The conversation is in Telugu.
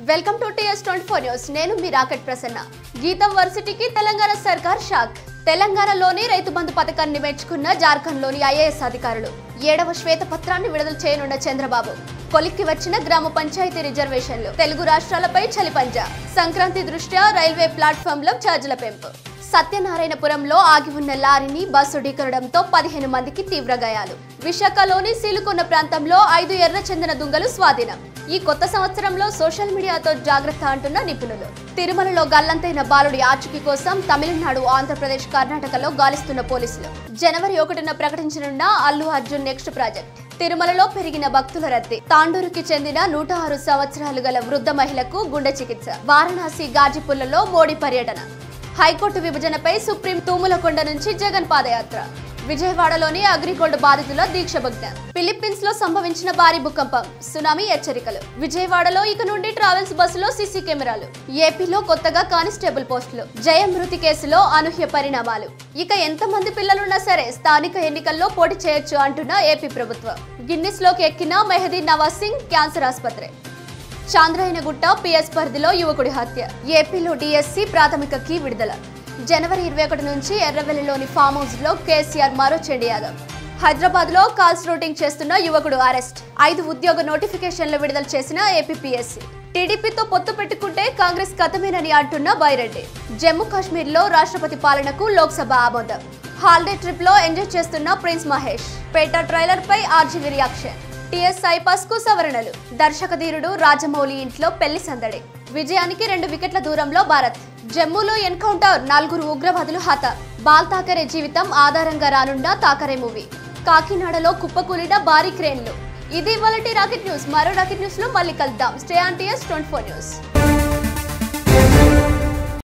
welcome to TS twenty four news నేను మీ రాకెట్ ప్రసన్న గీతం వర్సిటీకి తెలంగాణ సర్కార్ షాక్ తెలంగాణలోని రైతు బంధు పథకాన్ని మెచ్చుకున్న జార్ఖండ్లోని ఐఏఎస్ అధికారులు ఏడవ శ్వేతపత్రాన్ని విడుదల చేయనున్న చంద్రబాబు కొలిక్కి వచ్చిన గ్రామ పంచాయతీ రిజర్వేషన్లు తెలుగు రాష్ట్రాలపై చలిపంజా సంక్రాంతి దృష్ట్యా రైల్వే ప్లాట్ఫామ్లో ఛార్జీల పెంపు సత్యనారాయణపురంలో ఆగి ఉన్న లారీని బస్సు ఢీకొనడంతో పదిహేను మందికి తీవ్ర గాయాలు విశాఖలోని సీలుకొన్న ప్రాంతంలో ఐదు ఎర్ర చందన దుంగలు స్వాధీనం ఈ కొత్త సంవత్సరంలో సోషల్ మీడియాతో జాగ్రత్త అంటున్న నిపుణులు తిరుమలలో గల్లంతైన బాలుడి ఆచూకీ కోసం తమిళనాడు ఆంధ్రప్రదేశ్ కర్ణాటకలో గాలిస్తున్న పోలీసులు జనవరి ఒకటిన ప్రకటించనున్న అల్లు అర్జున్ నెక్స్ట్ ప్రాజెక్ట్ తిరుమలలో పెరిగిన భక్తుల రద్దీ తాండూరుకి చెందిన నూట ఆరు సంవత్సరాలు గల వృద్ధ మహిళకు గుండె చికిత్స వారణాసి గాజిపుల్లలో మోడీ పర్యటన హైకోర్టు విభజనపై సుప్రీం తూములకొండ నుంచి జగన్ పాదయాత్ర విజయవాడలోని అగ్రిగోల్డ్ బాధితుల దీక్ష భగ్న ఫిలిప్పీన్స్ లో సంభవించిన భారీ భూకంపం సునామీ హెచ్చరికలు విజయవాడలో ఇక నుండి ట్రావెల్స్ బస్సులో సీసీ కెమెరాలు ఏపీలో కొత్తగా కానిస్టేబుల్ పోస్టులు జయ మృతి కేసులో అనూహ్య పరిణామాలు ఇక ఎంతమంది పిల్లలున్నా సరే స్థానిక ఎన్నికల్లో పోటీ చేయొచ్చు అంటున్న ఏపీ ప్రభుత్వం గిన్నిస్ లోకి ఎక్కిన మెహదీ నవాజ్ సింగ్ క్యాన్సర్ ఆసుపత్రి చాంద్రాయనగుట్ట పిఎస్ పరిధిలో యువకుడి హత్య ఏపీలో డిఎస్సి ప్రాథమిక కీ విడుదల జనవరి ఇరవై ఒకటి నుంచి ఎర్రవెల్లిలోని ఫామ్ హౌస్ లో కేసీఆర్ మరో చెండి యాదవ్ హైదరాబాద్ లో కాల్స్ రూటింగ్ చేస్తున్న యువకుడు అరెస్ట్ ఐదు ఉద్యోగ నోటిఫికేషన్లు విడుదల చేసిన ఏపీపీఎస్సీ టీడీపీతో పొత్తు పెట్టుకుంటే కాంగ్రెస్ కథమేనని అంటున్న బైరెడ్డి జమ్మూ కాశ్మీర్ లో రాష్ట్రపతి పాలనకు లోక్సభ ఆమోదం హాలిడే ట్రిప్ లో ఎంజాయ్ చేస్తున్న ప్రిన్స్ మహేష్ పేట ట్రైలర్ పై ఆర్జీవి రియాక్షన్ టిఎస్ ఐపాస్ కు సవరణలు దర్శక ధీరుడు రాజమౌళి ఇంట్లో పెళ్లి సందడి విజయానికి రెండు వికెట్ల దూరంలో భారత్ జమ్మూలో ఎన్కౌంటర్ నలుగురు ఉగ్రవాదులు హత బాల్ తాకరే జీవితం ఆధారంగా రానున్న తాకరే మూవీ కాకినాడలో కుప్పకూలిన భారీ క్రేన్లు ఇది ఇవాళ రాకెట్ న్యూస్ మరో రాకెట్ న్యూస్ లో మళ్ళీ కలుద్దాం stay on TS twenty four news